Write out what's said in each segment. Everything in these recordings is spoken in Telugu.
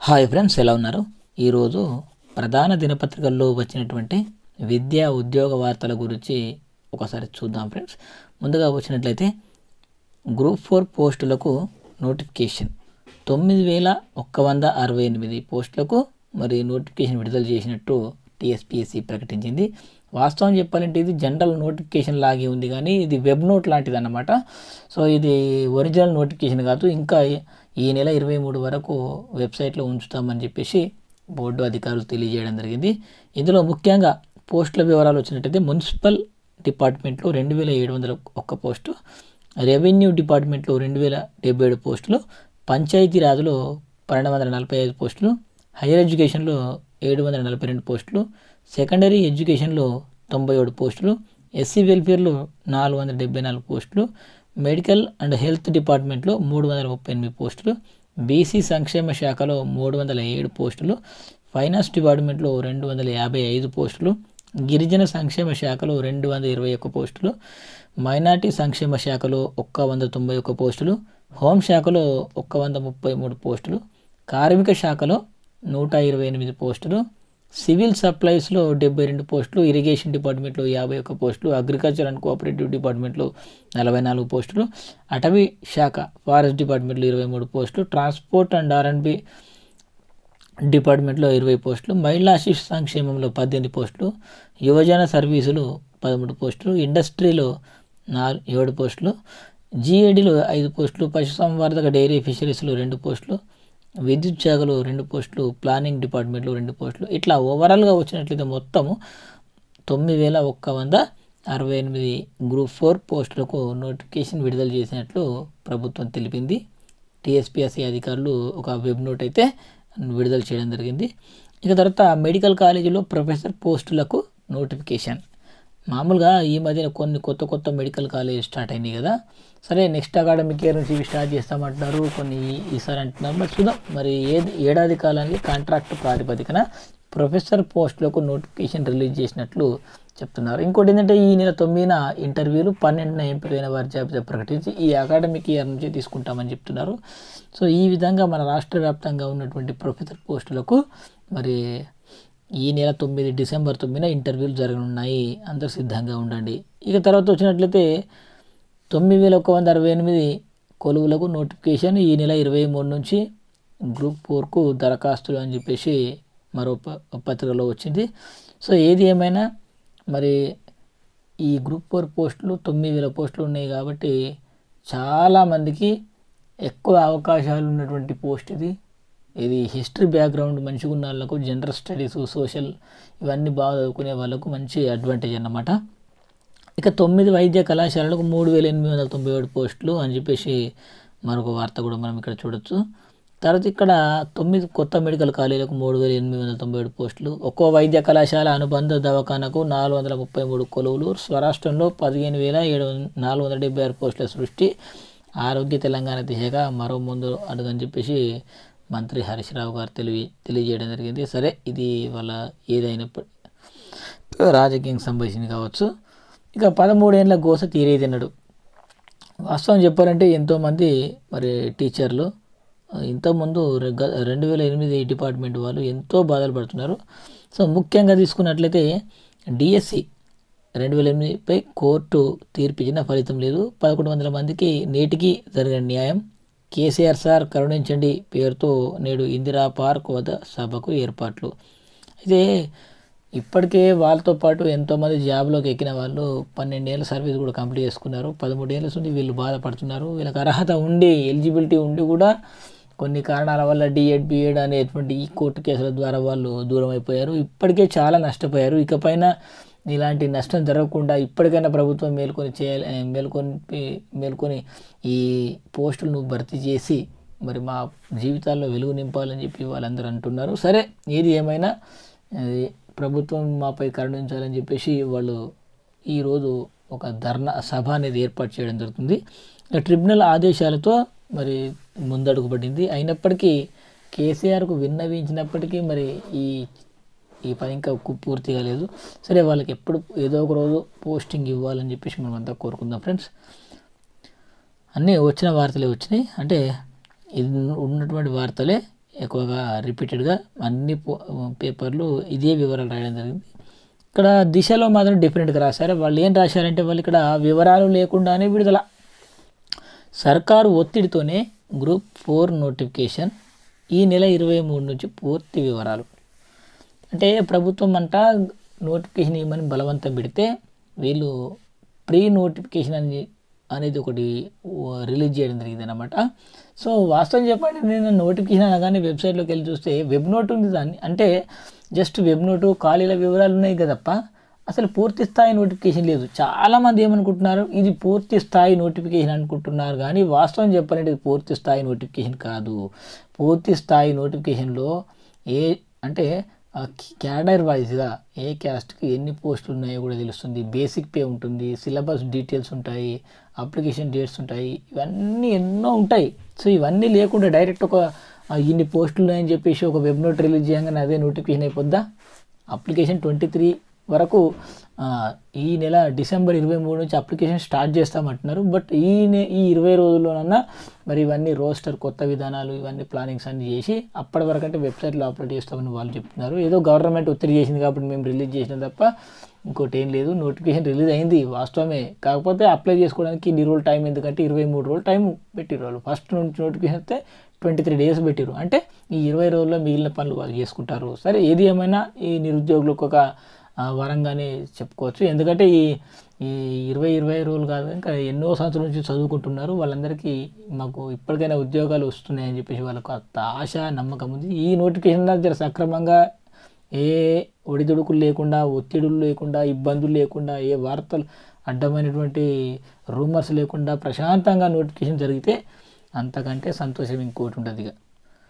హాయ్ ఫ్రెండ్స్ ఎలా ఉన్నారు ఈరోజు ప్రధాన దినపత్రికల్లో వచ్చినటువంటి విద్యా ఉద్యోగ వార్తల గురించి ఒకసారి చూద్దాం ఫ్రెండ్స్ ముందుగా వచ్చినట్లయితే గ్రూప్ ఫోర్ పోస్టులకు నోటిఫికేషన్ తొమ్మిది వేల ఒక్క వంద అరవై ఎనిమిది పోస్టులకు మరి నోటిఫికేషన్ విడుదల చేసినట్టు టీఎస్పీఎస్సీ ప్రకటించింది వాస్తవం చెప్పాలంటే ఇది జనరల్ నోటిఫికేషన్ లాగే ఉంది కానీ ఇది వెబ్ నోట్ లాంటిది అన్నమాట సో ఇది ఒరిజినల్ నోటిఫికేషన్ కాదు ఇంకా ఈ నెల ఇరవై మూడు వరకు వెబ్సైట్లో ఉంచుతామని చెప్పేసి బోర్డు అధికారులు తెలియజేయడం జరిగింది ఇందులో ముఖ్యంగా పోస్టుల వివరాలు వచ్చినట్టయితే మున్సిపల్ డిపార్ట్మెంట్లో రెండు వేల ఏడు వందల ఒక్క పోస్టు రెవెన్యూ డిపార్ట్మెంట్లో రెండు వేల డెబ్బై ఏడు పోస్టులు పంచాయతీరాజ్లో పన్నెండు వందల నలభై ఐదు పోస్టులు హైయర్ ఎడ్యుకేషన్లో ఏడు వందల నలభై రెండు పోస్టులు సెకండరీ ఎడ్యుకేషన్లో తొంభై ఏడు పోస్టులు ఎస్సీ వెల్ఫేర్లో నాలుగు వందల డెబ్బై నాలుగు పోస్టులు మెడికల్ అండ్ హెల్త్ డిపార్ట్మెంట్లో మూడు వందల ముప్పై ఎనిమిది పోస్టులు బీసీ సంక్షేమ శాఖలో మూడు వందల ఏడు పోస్టులు ఫైనాన్స్ డిపార్ట్మెంట్లో రెండు వందల యాభై ఐదు పోస్టులు గిరిజన సంక్షేమ శాఖలో రెండు వందల ఇరవై ఒక్క పోస్టులు మైనార్టీ సంక్షేమ శాఖలో ఒక్క వంద తొంభై ఒక్క పోస్టులు హోంశాఖలో ఒక్క వంద ముప్పై మూడు పోస్టులు కార్మిక శాఖలో నూట ఇరవై ఎనిమిది పోస్టులు సివిల్ సప్లైస్లో డెబ్బై రెండు పోస్టులు ఇరిగేషన్ డిపార్ట్మెంట్లో యాభై ఒక్క పోస్టులు అగ్రికల్చర్ అండ్ కోఆపరేటివ్ డిపార్ట్మెంట్లో నలభై నాలుగు పోస్టులు అటవీ శాఖ ఫారెస్ట్ డిపార్ట్మెంట్లో ఇరవై మూడు పోస్టులు ట్రాన్స్పోర్ట్ అండ్ ఆర్ఎండ్బి డిపార్ట్మెంట్లో ఇరవై పోస్టులు మహిళా శిశు సంక్షేమంలో పద్దెనిమిది పోస్టులు యువజన సర్వీసులు పదమూడు పోస్టులు ఇండస్ట్రీలో నాలుగు ఏడు పోస్టులు జీఏడీలో ఐదు పోస్టులు పశుసంవర్ధక డైరీ ఫిషరీస్లో రెండు పోస్టులు విద్యుత్ శాఖలో రెండు పోస్టులు ప్లానింగ్ డిపార్ట్మెంట్లో రెండు పోస్టులు ఇట్లా ఓవరాల్గా వచ్చినట్లయితే మొత్తము తొమ్మిది వేల ఒక్క వంద అరవై ఎనిమిది గ్రూప్ ఫోర్ పోస్టులకు నోటిఫికేషన్ విడుదల చేసినట్లు ప్రభుత్వం తెలిపింది టీఎస్పీఎస్సీ అధికారులు ఒక వెబ్ నోట్ అయితే విడుదల చేయడం జరిగింది ఇక తర్వాత మెడికల్ కాలేజీలో ప్రొఫెసర్ పోస్టులకు నోటిఫికేషన్ మామూలుగా ఈ మధ్యన కొన్ని కొత్త కొత్త మెడికల్ కాలేజ్ స్టార్ట్ అయినాయి కదా సరే నెక్స్ట్ అకాడమిక్ ఇయర్ నుంచి ఇవి స్టార్ట్ చేస్తామంటున్నారు కొన్ని ఈసారి అంటున్నారు మరి చూద్దాం మరి ఏది ఏడాది కాలానికి కాంట్రాక్ట్ ప్రాతిపదికన ప్రొఫెసర్ పోస్టులకు నోటిఫికేషన్ రిలీజ్ చేసినట్లు చెప్తున్నారు ఇంకోటి ఏంటంటే ఈ నెల తొమ్మిదిన ఇంటర్వ్యూలు పన్నెండున ఎంపికైన వారి జాబితా ప్రకటించి ఈ అకాడమిక్ ఇయర్ నుంచి తీసుకుంటామని చెప్తున్నారు సో ఈ విధంగా మన రాష్ట్ర వ్యాప్తంగా ఉన్నటువంటి ప్రొఫెసర్ పోస్టులకు మరి ఈ నెల తొమ్మిది డిసెంబర్ తొమ్మిదిన ఇంటర్వ్యూలు జరగనున్నాయి అందరూ సిద్ధంగా ఉండండి ఇక తర్వాత వచ్చినట్లయితే తొమ్మిది వేల ఒక వంద అరవై ఎనిమిది కొలువులకు నోటిఫికేషన్ ఈ నెల ఇరవై మూడు నుంచి గ్రూప్ ఫోర్కు దరఖాస్తులు అని చెప్పేసి మరో ప పత్రికలో వచ్చింది సో ఏది ఏమైనా మరి ఈ గ్రూప్ ఫోర్ పోస్టులు తొమ్మిది వేల పోస్టులు ఉన్నాయి కాబట్టి చాలామందికి ఎక్కువ అవకాశాలు ఉన్నటువంటి పోస్ట్ ఇది ఇది హిస్టరీ బ్యాక్గ్రౌండ్ మంచిగా ఉన్న వాళ్ళకు జనరల్ స్టడీస్ సోషల్ ఇవన్నీ బాగా చదువుకునే వాళ్ళకు మంచి అడ్వాంటేజ్ అన్నమాట ఇక తొమ్మిది వైద్య కళాశాలలకు మూడు వేల ఎనిమిది వందల తొంభై ఏడు పోస్టులు అని చెప్పేసి మరొక వార్త కూడా మనం ఇక్కడ చూడొచ్చు తర్వాత ఇక్కడ తొమ్మిది కొత్త మెడికల్ కాలేజీలకు మూడు వేల ఎనిమిది వందల తొంభై ఏడు పోస్టులు ఒక్కో వైద్య కళాశాల అనుబంధ దవాఖానకు నాలుగు వందల ముప్పై మూడు కొలువులు స్వరాష్ట్రంలో పదిహేను వేల ఏడు నాలుగు వందల డెబ్బై ఆరు పోస్టుల సృష్టి ఆరోగ్య తెలంగాణ దిశగా మరో ముందు అడుగని చెప్పేసి మంత్రి హరీష్ రావు గారు తెలివి తెలియజేయడం జరిగింది సరే ఇది వాళ్ళ ఏదైనప్పుడు రాజకీయానికి సంబంధించింది కావచ్చు ఇక పదమూడేళ్ళ గోస తీరేదన్నాడు వాస్తవం చెప్పాలంటే ఎంతోమంది మరి టీచర్లు ఇంతకుముందు రెండు వేల ఎనిమిది డిపార్ట్మెంట్ వాళ్ళు ఎంతో బాధలు పడుతున్నారు సో ముఖ్యంగా తీసుకున్నట్లయితే డిఎస్సి రెండు వేల ఎనిమిదిపై కోర్టు తీర్పిచ్చిన ఫలితం లేదు పదకొండు వందల మందికి నేటికి జరిగిన న్యాయం కేసీఆర్ సార్ కరుణించండి పేరుతో నేడు ఇందిరా పార్క్ వద్ద సభకు ఏర్పాట్లు అయితే ఇప్పటికే వాళ్ళతో పాటు ఎంతోమంది జాబ్లోకి ఎక్కిన వాళ్ళు పన్నెండేళ్ళ సర్వీస్ కూడా కంప్లీట్ చేసుకున్నారు పదమూడేళ్ళ నుండి వీళ్ళు బాధపడుతున్నారు వీళ్ళకి అర్హత ఉండి ఎలిజిబిలిటీ ఉండి కూడా కొన్ని కారణాల వల్ల డిఎడ్ బిఎడ్ అనేటువంటి ఈ కోర్టు కేసుల ద్వారా వాళ్ళు దూరం అయిపోయారు ఇప్పటికే చాలా నష్టపోయారు ఇకపైన ఇలాంటి నష్టం జరగకుండా ఇప్పటికైనా ప్రభుత్వం మేల్కొని చేయాలి మేల్కొని మేల్కొని ఈ పోస్టులను భర్తీ చేసి మరి మా జీవితాల్లో వెలుగు నింపాలని చెప్పి వాళ్ళందరూ అంటున్నారు సరే ఏది ఏమైనా ప్రభుత్వం మాపై కరుణించాలని చెప్పేసి వాళ్ళు ఈరోజు ఒక ధర్నా సభ అనేది ఏర్పాటు చేయడం జరుగుతుంది ట్రిబ్యునల్ ఆదేశాలతో మరి ముందడుగు పడింది అయినప్పటికీ కేసీఆర్కు విన్నవించినప్పటికీ మరి ఈ ఈ పని ఇంకా పూర్తిగా లేదు సరే వాళ్ళకి ఎప్పుడు ఏదో ఒక రోజు పోస్టింగ్ ఇవ్వాలని చెప్పేసి మనం అంతా కోరుకుందాం ఫ్రెండ్స్ అన్నీ వచ్చిన వార్తలే వచ్చినాయి అంటే ఇది ఉన్నటువంటి వార్తలే ఎక్కువగా రిపీటెడ్గా అన్ని పో- పేపర్లు ఇదే వివరాలు రాయడం జరిగింది ఇక్కడ దిశలో మాత్రం డిఫరెంట్గా రాశారు వాళ్ళు ఏం రాశారంటే వాళ్ళు ఇక్కడ వివరాలు లేకుండానే విడుదల సర్కారు ఒత్తిడితోనే గ్రూప్ ఫోర్ నోటిఫికేషన్ ఈ నెల ఇరవై మూడు నుంచి పూర్తి వివరాలు అంటే ప్రభుత్వం అంట నోటిఫికేషన్ ఇవ్వమని బలవంతం పెడితే వీళ్ళు ప్రీ నోటిఫికేషన్ అని అనేది ఒకటి ఓ- రిలీజ్ చేయడం జరిగింది అనమాట సో వాస్తవం చెప్పండి నేను నోటిఫికేషన్ అనగానే వెబ్సైట్లోకి వెళ్ళి చూస్తే వెబ్ నోట్ ఉంది దాన్ని అంటే జస్ట్ వెబ్ నోటు ఖాళీల వివరాలు ఉన్నాయి కదప్ప అసలు పూర్తి స్థాయి నోటిఫికేషన్ లేదు చాలామంది ఏమనుకుంటున్నారు ఇది పూర్తి స్థాయి నోటిఫికేషన్ అనుకుంటున్నారు కానీ వాస్తవం చెప్పాలంటే ఇది పూర్తి స్థాయి నోటిఫికేషన్ కాదు పూర్తి స్థాయి నోటిఫికేషన్లో ఏ అంటే క్యాడర్ వైజ్గా ఏ క్యాస్ట్కి ఎన్ని పోస్టులు ఉన్నాయో కూడా తెలుస్తుంది బేసిక్ పే ఉంటుంది సిలబస్ డీటెయిల్స్ ఉంటాయి అప్లికేషన్ డేట్స్ ఉంటాయి ఇవన్నీ ఎన్నో ఉంటాయి సో ఇవన్నీ లేకుండా డైరెక్ట్ ఒక ఆ, ఇన్ని పోస్టులు ఉన్నాయని చెప్పేసి ఒక వెబ్ నోట్ రిలీజ్ చేయగానే అదే నోటిఫికేషన్ అయిపోద్దా అప్లికేషన్ ట్వంటీ త్రీ వరకు ఆ, ఈ నెల డిసెంబర్ ఇరవై మూడు నుంచి అప్లికేషన్ స్టార్ట్ చేస్తామంటున్నారు బట్ ఈ నె ఈ ఇరవై రోజుల్లోనన్నా మరి ఇవన్నీ రోస్టర్ కొత్త విధానాలు ఇవన్నీ ప్లానింగ్స్ అన్ని చేసి అప్పటి వరకు అంటే వెబ్సైట్లో అప్లోడ్ చేస్తామని వాళ్ళు చెప్తున్నారు ఏదో గవర్నమెంట్ ఒత్తిడి చేసింది కాబట్టి మేము రిలీజ్ చేసినాం తప్ప ఇంకోటి ఏం లేదు నోటిఫికేషన్ రిలీజ్ అయింది వాస్తవమే కాకపోతే అప్లై చేసుకోవడానికి ఇన్ని రోజులు టైం ఎందుకంటే ఇరవై మూడు రోజులు టైం పెట్టిరు వాళ్ళు ఫస్ట్ నుంచి నోటిఫికేషన్ వస్తే ట్వంటీ త్రీ డేస్ పెట్టిరు అంటే ఈ ఇరవై రోజుల్లో మిగిలిన పనులు వాళ్ళు చేసుకుంటారు సరే ఏది ఏమైనా ఈ నిరుద్యోగులకు ఒక ఆ, వరంగానే చెప్పుకోవచ్చు ఎందుకంటే ఈ ఈ ఇరవై ఇరవై రోజులు కాదు ఇంకా ఎన్నో సంవత్సరాల నుంచి చదువుకుంటున్నారు వాళ్ళందరికీ మాకు ఇప్పటికైనా ఉద్యోగాలు వస్తున్నాయని చెప్పేసి వాళ్ళకు అంత ఆశ నమ్మకం ఉంది ఈ నోటిఫికేషన్ జర సక్రమంగా ఏ ఒడిదుడుకులు లేకుండా ఒత్తిడులు లేకుండా ఇబ్బందులు లేకుండా ఏ వార్తలు అడ్డమైనటువంటి రూమర్స్ లేకుండా ప్రశాంతంగా నోటిఫికేషన్ జరిగితే అంతకంటే సంతోషం ఇంకోటి ఉంటుంది ఇక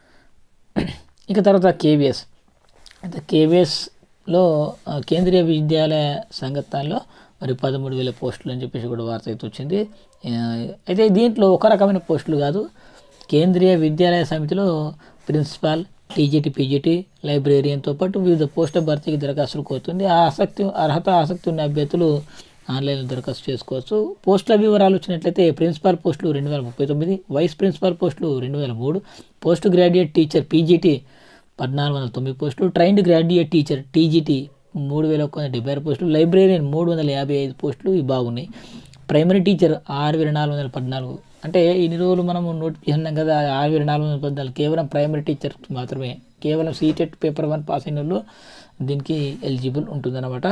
ఇక తర్వాత కేవీఎస్ అయితే కేవీఎస్లో ఆ, కేంద్రీయ విద్యాలయ సంఘటనలో మరి పదమూడు వేల పోస్టులు అని చెప్పేసి కూడా వార్త అయితే వచ్చింది ఆ, అయితే దీంట్లో ఒక రకమైన పోస్టులు కాదు కేంద్రీయ విద్యాలయ సమితిలో ప్రిన్సిపాల్ టీజీటీ పీజీటీ లైబ్రేరియన్తో పాటు వివిధ పోస్టుల భర్తీకి దరఖాస్తులు కోరుతుంది ఆ ఆసక్తి అర్హత ఆసక్తి ఉన్న అభ్యర్థులు ఆన్లైన్లో దరఖాస్తు చేసుకోవచ్చు పోస్టుల వివరాలు వచ్చినట్లయితే ప్రిన్సిపాల్ పోస్టులు రెండు వేల ముప్పై తొమ్మిది వైస్ ప్రిన్సిపాల్ పోస్టులు రెండు వేల మూడు పోస్ట్ గ్రాడ్యుయేట్ టీచర్ పీజీటీ పద్నాలుగు వందల తొమ్మిది పోస్టులు ట్రైన్డ్ గ్రాడ్యుయేట్ టీచర్ టీజీటీ మూడు వేల ఒక వందల డెబ్బై ఆరు పోస్టులు లైబ్రేరియన్ మూడు వందల యాభై ఐదు పోస్టులు ఇవి బాగున్నాయి ప్రైమరీ టీచర్ ఆరు వేల నాలుగు వందల పద్నాలుగు అంటే ఇన్ని రోజులు మనం నోటిఫికేషన్ అన్నాం కదా ఆరు వేల నాలుగు వందల పద్నాలుగు కేవలం ప్రైమరీ టీచర్ మాత్రమే కేవలం సీటెట్ పేపర్ వన్ పాస్ అయిన వాళ్ళు దీనికి ఎలిజిబుల్ ఉంటుందన్నమాట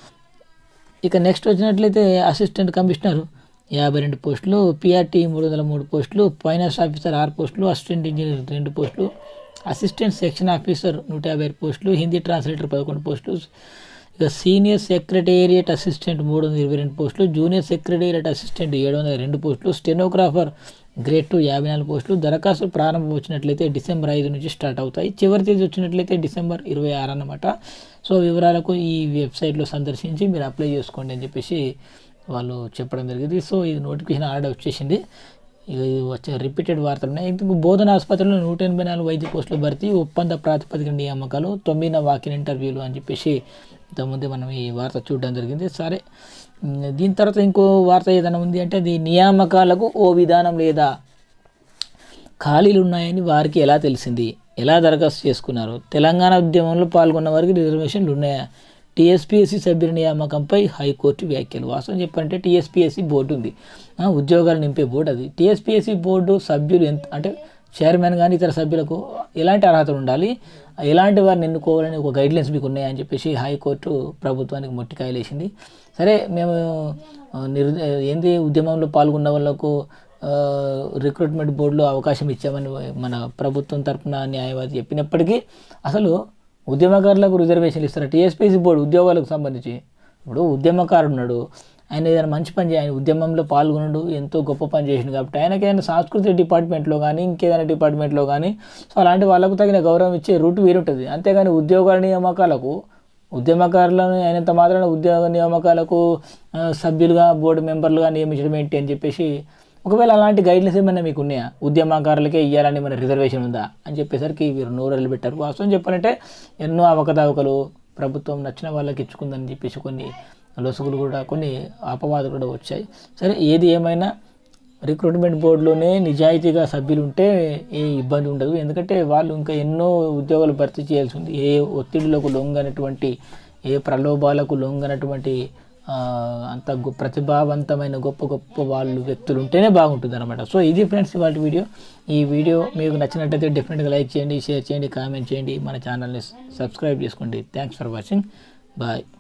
ఇక నెక్స్ట్ వచ్చినట్లయితే అసిస్టెంట్ కమిషనర్ యాభై రెండు పోస్టులు పిఆర్టీ మూడు వందల మూడు పోస్టులు ఫైనాన్స్ ఆఫీసర్ ఆరు పోస్టులు అసిస్టెంట్ ఇంజనీర్ రెండు పోస్టులు అసిస్టెంట్ సెక్షన్ ఆఫీసర్ నూట యాభై ఆరు పోస్టులు హిందీ ట్రాన్స్లేటర్ పదకొండు పోస్టులు ఇక సీనియర్ సెక్రటేరియట్ అసిస్టెంట్ మూడు వందల ఇరవై రెండు పోస్టులు జూనియర్ సెక్రటేరియట్ అసిస్టెంట్ ఏడు వందల రెండు పోస్టులు స్టెనోగ్రాఫర్ గ్రేడ్ టూ యాభై నాలుగు పోస్టులు దరఖాస్తు ప్రారంభం వచ్చినట్లయితే డిసెంబర్ ఐదు నుంచి స్టార్ట్ అవుతాయి చివరి తేదీ వచ్చినట్లయితే డిసెంబర్ ఇరవై ఆరు అన్నమాట సో వివరాలకు ఈ వెబ్సైట్లో సందర్శించి మీరు అప్లై చేసుకోండి అని చెప్పేసి వాళ్ళు చెప్పడం జరిగింది సో ఇది నోటిఫికేషన్ ఆర్డర్ వచ్చేసింది ఇక ఇది వచ్చే రిపీటెడ్ వార్తలు ఉన్నాయి ఇందుకు బోధన ఆసుపత్రిలో నూట ఎనభై నాలుగు వైద్య పోస్టులు భర్తీ ఒప్పంద ప్రాతిపదిక నియామకాలు తొమ్మిదిన వాకిన్ ఇంటర్వ్యూలు అని చెప్పేసి ఇంతకుముందే మనం ఈ వార్త చూడడం జరిగింది సరే ఉమ్, దీని తర్వాత ఇంకో వార్త ఏదైనా ఉంది అంటే అది నియామకాలకు ఓ విధానం లేదా ఖాళీలు ఉన్నాయని వారికి ఎలా తెలిసింది ఎలా దరఖాస్తు చేసుకున్నారు తెలంగాణ ఉద్యమంలో పాల్గొన్న వారికి రిజర్వేషన్లు ఉన్నాయా టీఎస్పీఎస్సీ సభ్యుల నియామకంపై హైకోర్టు వ్యాఖ్యలు వాస్తవం చెప్పంటే టీఎస్పీఎస్సీ బోర్డు ఉంది ఆ, ఉద్యోగాలు నింపే బోర్డు అది టీఎస్పీఎస్సీ బోర్డు సభ్యులు ఎంత అంటే చైర్మన్ కానీ ఇతర సభ్యులకు ఎలాంటి అర్హతలు ఉండాలి ఎలాంటి వారిని ఎన్నుకోవాలని ఒక గైడ్లైన్స్ మీకు ఉన్నాయని చెప్పేసి హైకోర్టు ప్రభుత్వానికి మొట్టికాయలు వేసింది సరే మేము ఆ, నిరు ఏంది ఉద్యమంలో పాల్గొన్న వాళ్ళకు ఆ, రిక్రూట్మెంట్ బోర్డులో అవకాశం ఇచ్చామని మన ప్రభుత్వం తరపున న్యాయవాది చెప్పినప్పటికీ అసలు ఉద్యమకారులకు రిజర్వేషన్లు ఇస్తారు టీఎస్పీసీ బోర్డు ఉద్యోగాలకు సంబంధించి ఇప్పుడు ఉద్యమకారుడు ఉన్నాడు ఆయన ఏదైనా మంచి పని చేయ ఆయన ఉద్యమంలో పాల్గొనడు ఎంతో గొప్ప పని చేసిండు కాబట్టి ఆయనకి ఏదైనా సాంస్కృతిక డిపార్ట్మెంట్లో కానీ ఇంకేదైనా డిపార్ట్మెంట్లో కానీ సో అలాంటి వాళ్ళకు తగిన గౌరవం ఇచ్చే రూట్ వేరుంటుంది అంతేగాని ఉద్యోగాల నియామకాలకు ఉద్యమకారులను అయినంత మాత్రాన ఉద్యోగ నియామకాలకు ఆ, సభ్యులుగా బోర్డు మెంబర్లుగా నియమించడం ఏంటి అని చెప్పేసి ఒకవేళ అలాంటి గైడ్లైన్స్ ఏమైనా మీకు ఉన్నాయా ఉద్యమకారులకే ఇవ్వాలని మన రిజర్వేషన్ ఉందా అని చెప్పేసరికి వీరు నోరెళ్ళు పెట్టారు వాస్తవం చెప్పాలంటే ఎన్నో అవకతవకలు ప్రభుత్వం నచ్చిన వాళ్ళకి ఇచ్చుకుందని చెప్పేసి కొన్ని లొసుగులు కూడా కొన్ని అపవాదులు కూడా వచ్చాయి సరే ఏది ఏమైనా రిక్రూట్మెంట్ బోర్డులోనే నిజాయితీగా సభ్యులు ఉంటే ఏ ఇబ్బంది ఉండదు ఎందుకంటే వాళ్ళు ఇంకా ఎన్నో ఉద్యోగాలు భర్తీ చేయాల్సి ఉంది ఏ ఒత్తిడిలకు లొంగనటువంటి ఏ ప్రలోభాలకు లొంగనటువంటి ఆ, అంత గొ- ప్రతిభావంతమైన గొప్ప గొప్ప వాళ్ళు వ్యక్తులు ఉంటేనే బాగుంటుంది అనమాట సో ఇది ఫ్రెండ్స్ ఇవాళ వీడియో ఈ వీడియో మీకు నచ్చినట్టయితే డెఫినెట్గా లైక్ చేయండి షేర్ చేయండి కామెంట్ చేయండి మన ఛానల్ని సబ్స్క్రైబ్ చేసుకోండి థ్యాంక్స్ ఫర్ వాచింగ్ బాయ్